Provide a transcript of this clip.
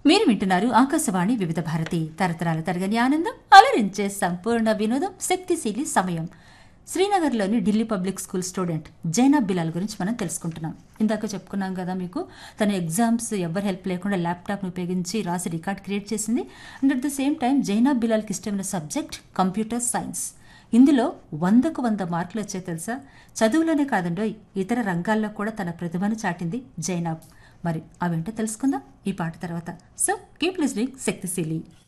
మీరు వింటున్నారు ఆకాశవాణి వివిధ భారతి తరతరాల తరగని ఆనందం అలరించే సంపూర్ణ వినోదం శక్తిశీలి సమయం శ్రీనగర్లోని Delhi public school student Zainab Bilal గురించి మనం తెలుసుకుంటున్నాం ఇందాక చెప్పుకున్నాం కదా మీకు తన ఎగ్జామ్స్ ఎవరి హెల్ప్ లేకుండా ల్యాప్టాప్ను ఉపయోగించి రాసి రికార్డ్ క్రియేట్ చేసింది and at the same time Zainab బిలాల్కి ఇష్టమైన సబ్జెక్ట్ కంప్యూటర్ సైన్స్ ఇందులో వందకు వంద మార్కులు వచ్చాయి తెలుసా చదువులోనే కాదండో ఇతర రంగాల్లో కూడా తన ప్రతిభను చాటింది జైనాబ్ మరి అవేంటో తెలుసుకుందాం ఈ పాట తర్వాత సో కీప్ లిస్నింగ్ శక్తిశీలి